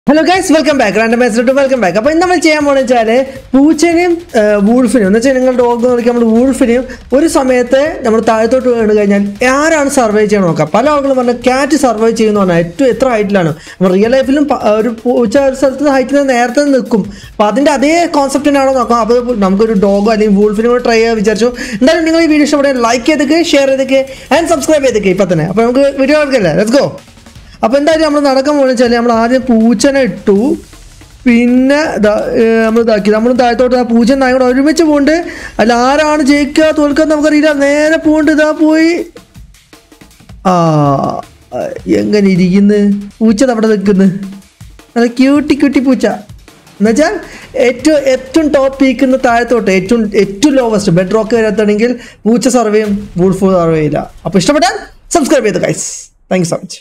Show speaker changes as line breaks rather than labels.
hello guys welcome back randomise to welcome back അപ്പോൾ ഇന്ന് നമ്മൾ ചെയ്യാൻ പോകുന്നത് വെച്ചാൽ പൂച്ചനെയും വൂൾഫിനെയും എന്ന് വെച്ചാൽ നിങ്ങൾ ഡോഗ് കളിക്കാൻ നമ്മൾ വൂൾഫിനെയും ഒരു സമയത്ത് നമ്മൾ താഴത്തോട്ട് വീണ് കഴിഞ്ഞാൽ ആരാണ് സർവൈവ് ചെയ്യാൻ നോക്കാം പല ആളുകളും പറഞ്ഞാൽ ക്യാറ്റ് സർവൈവ് ചെയ്യുന്ന പറഞ്ഞാൽ ഏറ്റവും എത്ര ഹൈറ്റിലാണ് നമ്മൾ റിയൽ ലൈഫിലും പ- ഒരു പൂച്ച ഒരു സ്ഥലത്ത് ഹൈറ്റിൽ നേരത്തെ നിൽക്കും അപ്പോൾ അതിൻ്റെ അതേ കോൺസെപ്റ്റ് തന്നെയാണോ നോക്കാം അപ്പോൾ നമുക്കൊരു ഡോഗോ അല്ലെങ്കിൽ വൂൾഫിനെ കൂടെ ട്രൈ ചെയ്യാൻ വിചാരിച്ചു എന്തായാലും നിങ്ങൾ ഈ വീഡിയോ ഇഷ്ടപ്പെടുക ലൈക്ക് ചെയ്തേക്ക് ഷെയർ ചെയ്തേക്ക് ആൻഡ് സബ്സ്ക്രൈബ് ചെയ്തേക്ക് ഇപ്പം തന്നെ അപ്പോൾ നമുക്ക് വീഡിയോ എടുക്കല്ലേ ലെറ്റ്സ് ഗോ അപ്പോൾ എന്തായാലും നമ്മൾ നടക്കാൻ പോകുന്നത് വെച്ചാൽ നമ്മൾ ആദ്യം പൂച്ചനെ ഇട്ടു പിന്നെ നമ്മൾ ഇതാക്കി നമ്മൾ താഴത്തോട്ട് ആ പൂച്ച നായും കൂടെ ഒരുമിച്ച് പോകുന്നുണ്ട് അല്ല ആരാണ് ജയിക്കുക തോൽക്കുക എന്ന് നമുക്കറിയില്ല നേരെ പോകുന്നുണ്ട് ഇതാ പോയി ആ എങ്ങനെ ഇരിക്കുന്നു പൂച്ച അവിടെ നിൽക്കുന്നു നല്ല ക്യൂട്ടി ക്യൂട്ടി പൂച്ച എന്നുവെച്ചാൽ ഏറ്റവും ഏറ്റവും ടോപ്പ് പീക്കുന്ന താഴത്തോട്ട് ഏറ്റവും ഏറ്റവും ലോവസ്റ്റ് ബെഡ് റോക്ക് വരാത്തണെങ്കിൽ പൂച്ച സർവേയും വൂൾഫ് സർവേ ചെയ്യില്ല അപ്പോൾ ഇഷ്ടപ്പെട്ടാൽ സബ്സ്ക്രൈബ് ചെയ്തു guys thank you so much